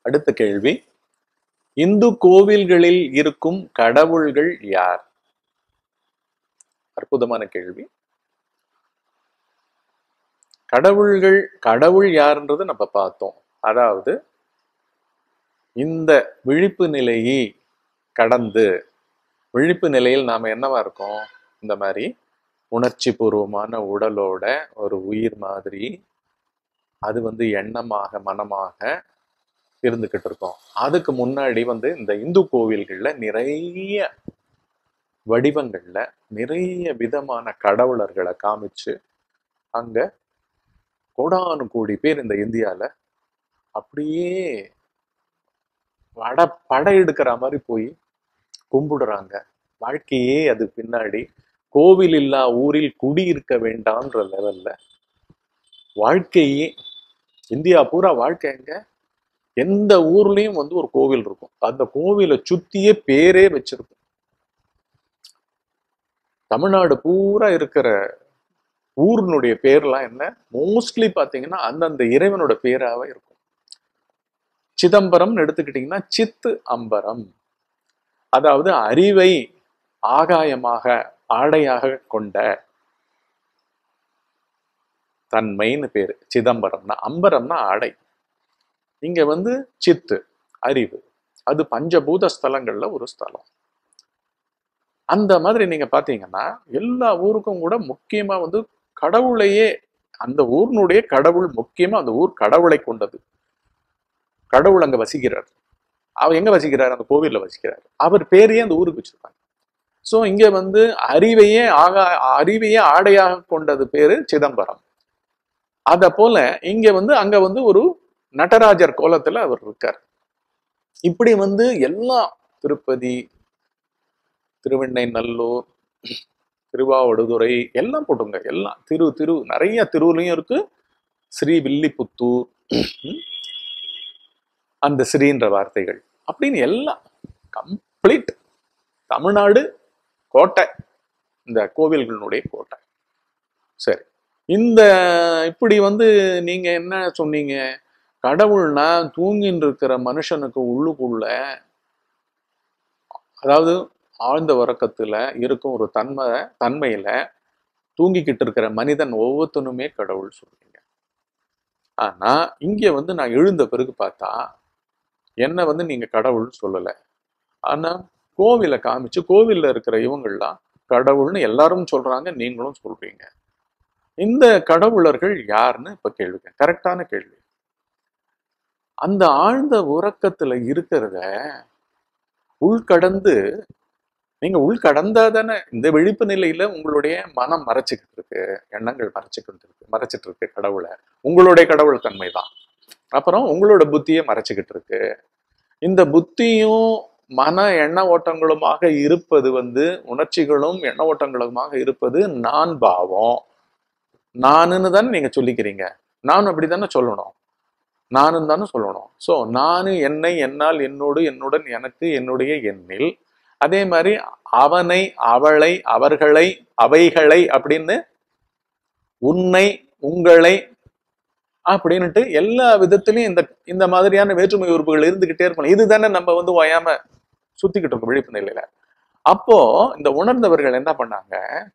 அடுத்த கேள்வி இந்து கோவில்களில் இருக்கும் கடவுள்கள் யார் அற்புதமான கேள்வி கடவுள்கள் கடவுள் யாருன்றது நம்ம பார்த்தோம் அதாவது இந்த விழிப்பு நிலையை கடந்து விழிப்பு நிலையில் நாம என்னவா இருக்கோம் இந்த மாதிரி உணர்ச்சி பூர்வமான உடலோட ஒரு உயிர் மாதிரி அது வந்து எண்ணமாக மனமாக இருந்துகிட்டு இருக்கோம் அதுக்கு முன்னாடி வந்து இந்த இந்து கோவில்கள்ல நிறைய வடிவங்கள்ல நிறைய விதமான கடவுளர்களை காமிச்சு அங்க கோடானு கோடி பேர் இந்த இந்தியால அப்படியே வட படையெடுக்கிற மாதிரி போய் கும்பிடுறாங்க வாழ்க்கையே அது பின்னாடி கோவில் இல்லா ஊரில் குடியிருக்க வேண்டாம்ன்ற லெவல்ல வாழ்க்கையே இந்தியா பூரா வாழ்க்கை எங்க எந்த ஊர்லயும் வந்து ஒரு கோவில் இருக்கும் அந்த கோவிலை சுத்தியே பேரே வச்சிருக்கும் தமிழ்நாடு பூரா இருக்கிற ஊரினுடைய பேர்லாம் என்ன மோஸ்ட்லி பாத்தீங்கன்னா அந்தந்த இறைவனோட பேராவே இருக்கும் சிதம்பரம் எடுத்துக்கிட்டீங்கன்னா சித்து அம்பரம் அதாவது அறிவை ஆகாயமாக ஆடையாக கொண்ட தன்மைன்னு பேரு சிதம்பரம்னா அம்பரம்னா ஆடை இங்க வந்து சித்து அறிவு அது பஞ்சபூத ஸ்தலங்கள்ல ஒரு ஸ்தலம் அந்த மாதிரி நீங்க பாத்தீங்கன்னா எல்லா ஊருக்கும் கூட முக்கியமா வந்து கடவுளையே அந்த ஊர்னுடைய கடவுள் முக்கியமா அந்த ஊர் கடவுளை கொண்டது கடவுள் அங்க வசிக்கிறார் அவர் எங்க வசிக்கிறார் அந்த கோவில்ல வசிக்கிறார் அவர் பேரையே அந்த ஊருக்கு வச்சிருக்காங்க சோ இங்க வந்து அறிவையே ஆகா அறிவையே ஆடையாக கொண்டது பேரு சிதம்பரம் அத போல இங்க வந்து அங்க வந்து ஒரு நடராஜர் கோலத்துல அவர் இருக்கார் இப்படி வந்து எல்லா திருப்பதி திருவெண்ணை நல்லூர் திருவாவடுதுறை எல்லாம் போட்டுங்க எல்லாம் திரு திரு நிறைய திருவுலையும் இருக்கு ஸ்ரீ வில்லிபுத்தூர் ம், அந்த ஸ்ரீன்ற வார்த்தைகள் அப்படின்னு எல்லாம் கம்ப்ளீட் தமிழ்நாடு கோட்டை இந்த கோவில்களுடைய கோட்டை சரி இந்த இப்படி வந்து நீங்க என்ன சொன்னீங்க கடவுள்னா தூங்கின்னு இருக்கிற மனுஷனுக்கு உள்ளுக்குள்ள அதாவது ஆழ்ந்த உறக்கத்துல இருக்கும் ஒரு தன்மை தன்மையில தூங்கிக்கிட்டு இருக்கிற மனிதன் ஒவ்வொருத்தனுமே கடவுள் சொல்றீங்க ஆனா இங்க வந்து நான் எழுந்த பிறகு பார்த்தா என்ன வந்து நீங்க கடவுள் சொல்லல ஆனா கோவிலை காமிச்சு கோவில்ல இருக்கிற இவங்கள்லாம் கடவுள்னு எல்லாரும் சொல்றாங்க நீங்களும் சொல்றீங்க இந்த கடவுளர்கள் யாருன்னு இப்ப கேள்வி கரெக்டான கேள்வி அந்த ஆழ்ந்த உறக்கத்துல இருக்கிறத உள்கடந்து நீங்க உள்கடந்தா தானே இந்த விழிப்பு நிலையில உங்களுடைய மனம் மறைச்சுக்கிட்டு இருக்கு எண்ணங்கள் மறைச்சுக்கிட்டு இருக்கு மறைச்சிட்டு இருக்கு கடவுளை உங்களுடைய கடவுள் தன்மை தான் அப்புறம் உங்களோட புத்தியை மறைச்சுக்கிட்டு இருக்கு இந்த புத்தியும் மன எண்ண ஓட்டங்களுமாக இருப்பது வந்து உணர்ச்சிகளும் எண்ண ஓட்டங்களுமாக இருப்பது நான் பாவம் நானுன்னு தானே நீங்க சொல்லிக்கிறீங்க நானும் அப்படித்தானே சொல்லணும் நானும் தானே சொல்லணும் ஸோ நானு என்னை என்னால் என்னோடு என்னுடன் எனக்கு என்னுடைய எண்ணில் அதே மாதிரி அவனை அவளை அவர்களை அவைகளை அப்படின்னு உன்னை உங்களை அப்படின்னுட்டு எல்லா விதத்திலையும் இந்த இந்த மாதிரியான வேற்றுமை உறுப்புகள் இருந்துகிட்டே இருக்கணும் இதுதானே நம்ம வந்து ஓயாம சுத்திக்கிட்டு இருக்கோம் விழிப்பு நிலையில அப்போ இந்த உணர்ந்தவர்கள் என்ன பண்ணாங்க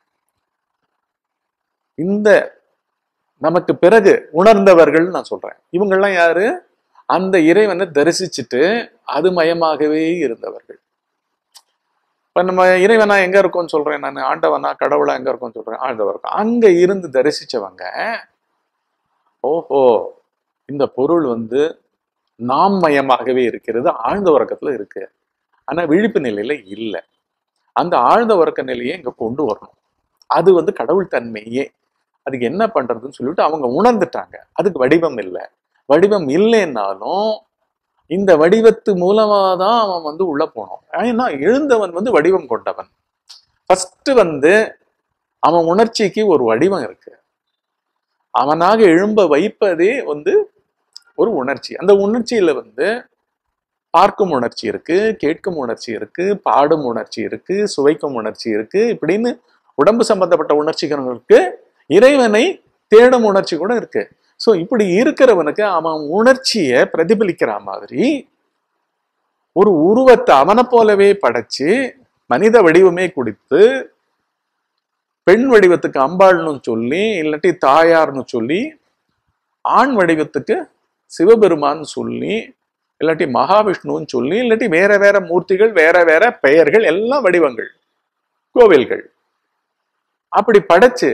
இந்த நமக்கு பிறகு உணர்ந்தவர்கள் நான் சொல்றேன் இவங்கெல்லாம் யாரு அந்த இறைவனை தரிசிச்சுட்டு அது மயமாகவே இருந்தவர்கள் இப்ப நம்ம இறைவனா எங்க இருக்கோம்னு சொல்றேன் நான் ஆண்டவனா கடவுளா எங்க இருக்கோம்னு சொல்றேன் ஆண்டவர் இருக்கும் அங்க இருந்து தரிசிச்சவங்க ஓஹோ இந்த பொருள் வந்து நாம் மயமாகவே இருக்கிறது ஆழ்ந்த உறக்கத்துல இருக்கு ஆனா விழிப்பு நிலையில இல்லை அந்த ஆழ்ந்த உறக்க நிலையை இங்க கொண்டு வரணும் அது வந்து கடவுள் தன்மையே அதுக்கு என்ன பண்றதுன்னு சொல்லிட்டு அவங்க உணர்ந்துட்டாங்க அதுக்கு வடிவம் இல்லை வடிவம் இல்லைன்னாலும் இந்த வடிவத்து மூலமா தான் அவன் வந்து உள்ள போனோம் ஏன்னா எழுந்தவன் வந்து வடிவம் கொண்டவன் ஃபர்ஸ்ட் வந்து அவன் உணர்ச்சிக்கு ஒரு வடிவம் இருக்கு அவனாக எழும்ப வைப்பதே வந்து ஒரு உணர்ச்சி அந்த உணர்ச்சியில வந்து பார்க்கும் உணர்ச்சி இருக்கு கேட்கும் உணர்ச்சி இருக்கு பாடும் உணர்ச்சி இருக்கு சுவைக்கும் உணர்ச்சி இருக்கு இப்படின்னு உடம்பு சம்பந்தப்பட்ட உணர்ச்சிகள் இருக்கு இறைவனை தேடும் உணர்ச்சி கூட இருக்கு சோ இப்படி இருக்கிறவனுக்கு அவன் உணர்ச்சியை பிரதிபலிக்கிற மாதிரி ஒரு உருவத்தை அவனை போலவே படைச்சு மனித வடிவமே கொடுத்து பெண் வடிவத்துக்கு அம்பாள்னு சொல்லி இல்லாட்டி தாயார்னு சொல்லி ஆண் வடிவத்துக்கு சிவபெருமான்னு சொல்லி இல்லாட்டி மகாவிஷ்ணுன்னு சொல்லி இல்லாட்டி வேற வேற மூர்த்திகள் வேற வேற பெயர்கள் எல்லாம் வடிவங்கள் கோவில்கள் அப்படி படைச்சு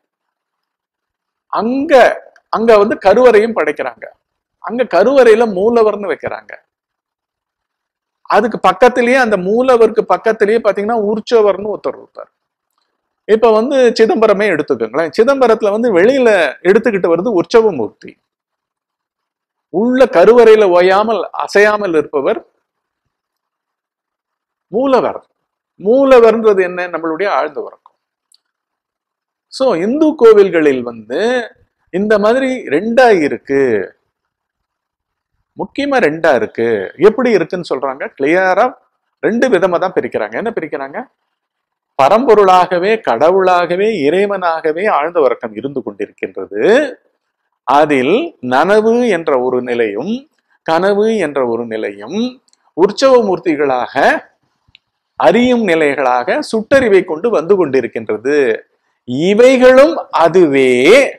அங்க அங்க வந்து கருவறையும் படைக்கிறாங்க அங்க கருவறையில மூலவர்னு வைக்கிறாங்க அதுக்கு பக்கத்திலேயே அந்த மூலவருக்கு பக்கத்திலேயே பாத்தீங்கன்னா உற்சவர்னு ஒருத்தர் இருப்பார் இப்ப வந்து சிதம்பரமே எடுத்துக்கோங்களேன் சிதம்பரத்துல வந்து வெளியில எடுத்துக்கிட்டு வருது உற்சவ மூர்த்தி உள்ள கருவறையில ஓயாமல் அசையாமல் இருப்பவர் மூலவர் மூலவர்ன்றது என்ன நம்மளுடைய ஆழ்ந்த உறக்கம் சோ இந்து கோவில்களில் வந்து இந்த மாதிரி ரெண்டா இருக்கு முக்கியமா ரெண்டா இருக்கு எப்படி இருக்குன்னு சொல்றாங்க கிளியரா ரெண்டு விதமா தான் பிரிக்கிறாங்க என்ன பிரிக்கிறாங்க பரம்பொருளாகவே கடவுளாகவே இறைவனாகவே ஆழ்ந்த உறக்கம் இருந்து கொண்டிருக்கின்றது அதில் நனவு என்ற ஒரு நிலையும் கனவு என்ற ஒரு நிலையும் உற்சவ மூர்த்திகளாக அறியும் நிலைகளாக சுட்டறிவை கொண்டு வந்து கொண்டிருக்கின்றது இவைகளும் அதுவே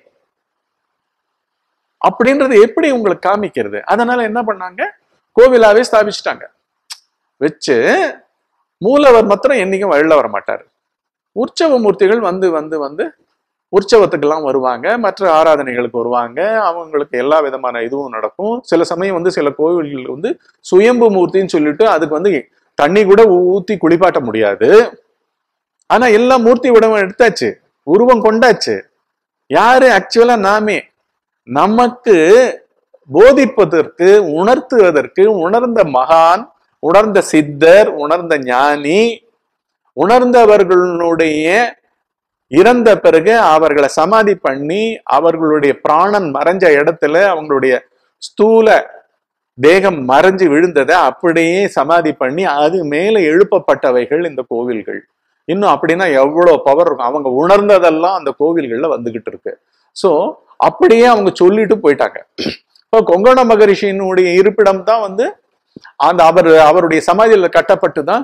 அப்படின்றது எப்படி உங்களுக்கு காமிக்கிறது அதனால என்ன பண்ணாங்க கோவிலாவே ஸ்தாபிச்சிட்டாங்க வச்சு மூலவர் மாத்திரம் என்னைக்கும் வெளில வர மாட்டார் உற்சவ மூர்த்திகள் வந்து வந்து வந்து உற்சவத்துக்கெல்லாம் வருவாங்க மற்ற ஆராதனைகளுக்கு வருவாங்க அவங்களுக்கு எல்லா விதமான இதுவும் நடக்கும் சில சமயம் வந்து சில கோவில்கள் வந்து சுயம்பு மூர்த்தின்னு சொல்லிட்டு அதுக்கு வந்து தண்ணி கூட ஊத்தி குளிப்பாட்ட முடியாது ஆனா எல்லா மூர்த்தி விடவும் எடுத்தாச்சு உருவம் கொண்டாச்சு யாரு ஆக்சுவலா நாமே நமக்கு போதிப்பதற்கு உணர்த்துவதற்கு உணர்ந்த மகான் உணர்ந்த சித்தர் உணர்ந்த ஞானி உணர்ந்தவர்களுடைய இறந்த பிறகு அவர்களை சமாதி பண்ணி அவர்களுடைய பிராணன் மறைஞ்ச இடத்துல அவங்களுடைய ஸ்தூல தேகம் மறைஞ்சு விழுந்ததை அப்படியே சமாதி பண்ணி அது மேல எழுப்பப்பட்டவைகள் இந்த கோவில்கள் இன்னும் அப்படின்னா எவ்வளவு பவர் இருக்கும் அவங்க உணர்ந்ததெல்லாம் அந்த கோவில்கள்ல வந்துகிட்டு இருக்கு சோ அப்படியே அவங்க சொல்லிட்டு போயிட்டாங்க இப்போ கொங்கண மகரிஷியினுடைய இருப்பிடம் தான் வந்து அந்த அவர் அவருடைய சமாதியில கட்டப்பட்டு தான்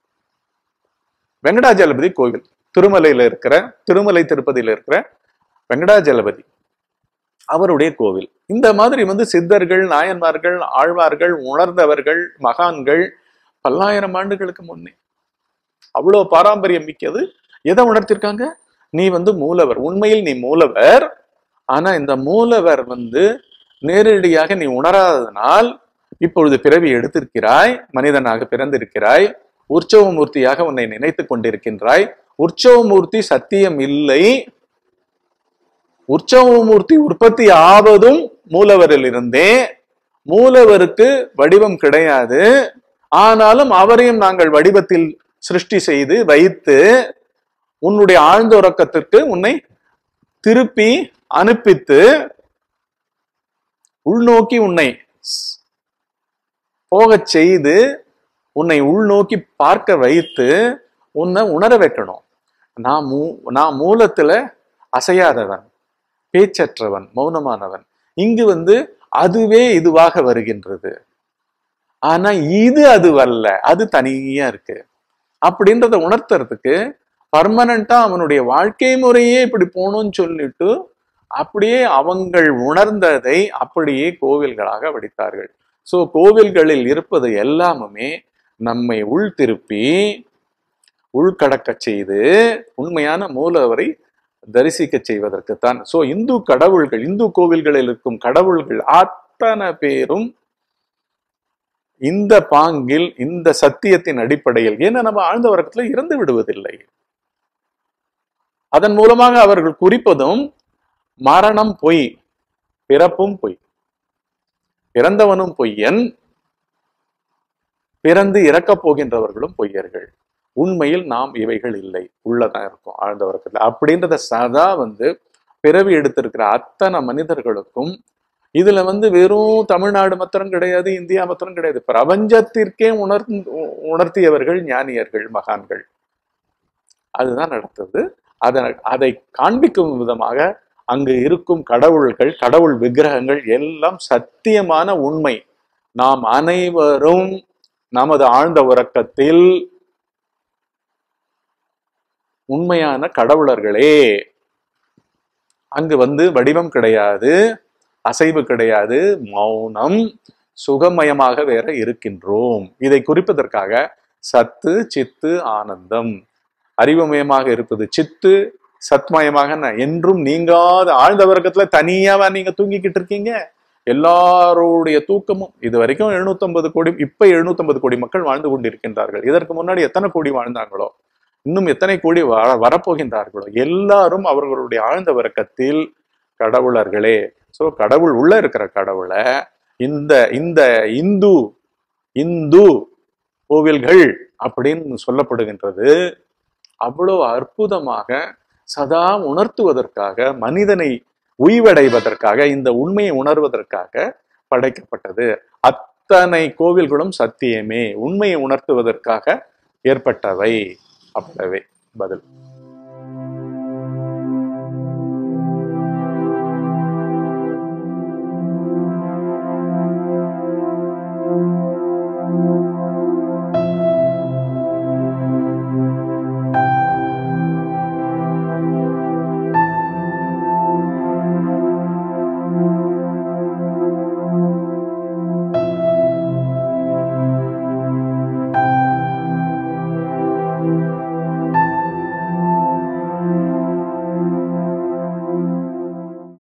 வெங்கடாஜலபதி கோவில் திருமலையில இருக்கிற திருமலை திருப்பதியில இருக்கிற வெங்கடாஜலபதி அவருடைய கோவில் இந்த மாதிரி வந்து சித்தர்கள் நாயன்மார்கள் ஆழ்வார்கள் உணர்ந்தவர்கள் மகான்கள் பல்லாயிரம் ஆண்டுகளுக்கு முன்னே அவ்வளோ பாரம்பரியம் மிக்கது எதை உணர்த்திருக்காங்க நீ வந்து மூலவர் உண்மையில் நீ மூலவர் ஆனா இந்த மூலவர் வந்து நேரடியாக நீ உணராததனால் இப்பொழுது பிறவி எடுத்திருக்கிறாய் மனிதனாக பிறந்திருக்கிறாய் உற்சவமூர்த்தியாக உன்னை நினைத்துக் கொண்டிருக்கின்றாய் உற்சவமூர்த்தி சத்தியம் இல்லை உற்சவமூர்த்தி உற்பத்தி ஆவதும் மூலவரில் இருந்தே மூலவருக்கு வடிவம் கிடையாது ஆனாலும் அவரையும் நாங்கள் வடிவத்தில் சிருஷ்டி செய்து வைத்து உன்னுடைய ஆழ்ந்த உறக்கத்திற்கு உன்னை திருப்பி அனுப்பித்து உள்நோக்கி உன்னை போகச் செய்து உன்னை உள்நோக்கி பார்க்க வைத்து உன்னை உணர வைக்கணும் நான் மூ நான் மூலத்துல அசையாதவன் பேச்சற்றவன் மௌனமானவன் இங்கு வந்து அதுவே இதுவாக வருகின்றது ஆனா இது அதுவல்ல அது தனியா இருக்கு அப்படின்றத உணர்த்துறதுக்கு பர்மனண்டா அவனுடைய வாழ்க்கை முறையே இப்படி போகணும்னு சொல்லிட்டு அப்படியே அவங்கள் உணர்ந்ததை அப்படியே கோவில்களாக வடித்தார்கள் சோ கோவில்களில் இருப்பது எல்லாமுமே நம்மை உள் திருப்பி உள்கடக்க செய்து உண்மையான மூலவரை தரிசிக்க செய்வதற்குத்தான் சோ இந்து கடவுள்கள் இந்து கோவில்களில் இருக்கும் கடவுள்கள் அத்தனை பேரும் இந்த பாங்கில் இந்த சத்தியத்தின் அடிப்படையில் ஏன்னா நம்ம ஆழ்ந்த வர்க்கத்துல இறந்து விடுவதில்லை அதன் மூலமாக அவர்கள் குறிப்பதும் மரணம் பொய் பிறப்பும் பொய் பிறந்தவனும் பொய்யன் பிறந்து இறக்கப் போகின்றவர்களும் பொய்யர்கள் உண்மையில் நாம் இவைகள் இல்லை உள்ளதான் இருக்கும் ஆழ்ந்த வர்க்கத்துல அப்படின்றத சதா வந்து பிறவி எடுத்திருக்கிற அத்தனை மனிதர்களுக்கும் இதுல வந்து வெறும் தமிழ்நாடு மாத்திரம் கிடையாது இந்தியா மாத்திரம் கிடையாது பிரபஞ்சத்திற்கே உணர் உணர்த்தியவர்கள் ஞானியர்கள் மகான்கள் அதுதான் நடந்தது அதை அதை காண்பிக்கும் விதமாக அங்கு இருக்கும் கடவுள்கள் கடவுள் விக்கிரகங்கள் எல்லாம் சத்தியமான உண்மை நாம் அனைவரும் நமது ஆழ்ந்த உறக்கத்தில் உண்மையான கடவுளர்களே அங்கு வந்து வடிவம் கிடையாது அசைவு கிடையாது மௌனம் சுகமயமாக வேற இருக்கின்றோம் இதை குறிப்பதற்காக சத்து சித்து ஆனந்தம் அறிவுமயமாக இருப்பது சித்து சத்மயமாக ந- என்றும் நீங்காத ஆழ்ந்த வர்க்கத்துல தனியாவா நீங்க தூங்கிக்கிட்டு இருக்கீங்க எல்லாருடைய தூக்கமும் இது வரைக்கும் 750 கோடி இப்ப 750 கோடி மக்கள் வாழ்ந்து கொண்டிருக்கின்றார்கள் இதற்கு முன்னாடி எத்தனை கோடி வாழ்ந்தாங்களோ இன்னும் எத்தனை கோடி வர வரப்போகின்றார்களோ எல்லாரும் அவர்களுடைய ஆழ்ந்த வர்க்கத்தில் கடவுளர்களே சோ கடவுள் உள்ள இருக்கிற கடவுளை இந்த இந்த இந்து இந்து கோவில்கள் அப்படின்னு சொல்லப்படுகின்றது அவ்வளவு அற்புதமாக சதா உணர்த்துவதற்காக மனிதனை உய்வடைவதற்காக இந்த உண்மையை உணர்வதற்காக படைக்கப்பட்டது அத்தனை கோவில்களும் சத்தியமே உண்மையை உணர்த்துவதற்காக ஏற்பட்டவை அவ்வளவே பதில்